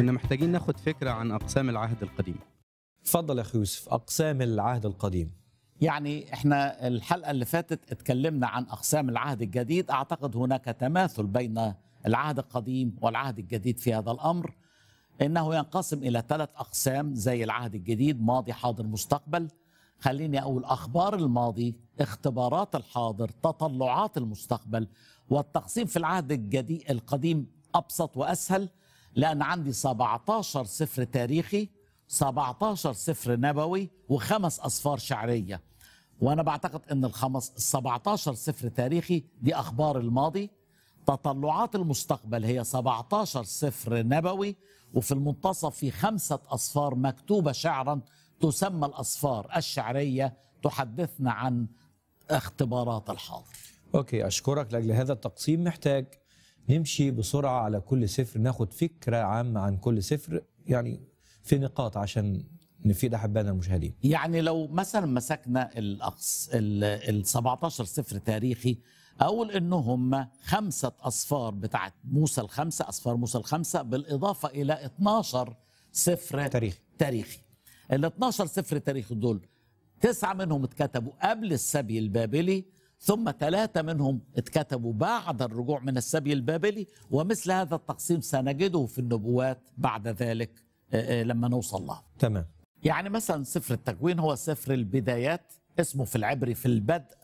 كنا محتاجين ناخد فكرة عن أقسام العهد القديم تفضل يا اخي يوسف اقسام العهد القديم يعني احنا الحلقه اللي فاتت اتكلمنا عن اقسام العهد الجديد اعتقد هناك تماثل بين العهد القديم والعهد الجديد في هذا الامر انه ينقسم الى ثلاث اقسام زي العهد الجديد ماضي حاضر مستقبل خليني اقول اخبار الماضي اختبارات الحاضر تطلعات المستقبل والتقسيم في العهد الجديد القديم ابسط واسهل لان عندي 17 سفر تاريخي 17 سفر نبوي وخمس أصفار شعرية وأنا بعتقد أن الخمس ال 17 سفر تاريخي دي أخبار الماضي تطلعات المستقبل هي 17 سفر نبوي وفي المنتصف في خمسة أصفار مكتوبة شعرا تسمى الأصفار الشعرية تحدثنا عن اختبارات الحاضر اوكي اشكرك لاجل هذا التقسيم محتاج نمشي بسرعه على كل سفر ناخد فكره عامه عن كل سفر يعني في نقاط عشان نفيد احبائنا المشاهدين يعني لو مثلا مسكنا الأقص ال 17 سفر تاريخي اقول انهم خمسه اصفار بتاعت موسى الخمسه اصفار موسى الخمسه بالاضافه الى 12 سفر تاريخي. تاريخي ال 12 سفر تاريخي دول تسعه منهم اتكتبوا قبل السبي البابلي ثم ثلاثه منهم اتكتبوا بعد الرجوع من السبي البابلي ومثل هذا التقسيم سنجده في النبوات بعد ذلك آه، آه، لما نوصل له تمام يعني مثلا سفر التكوين هو سفر البدايات اسمه في العبري في البدء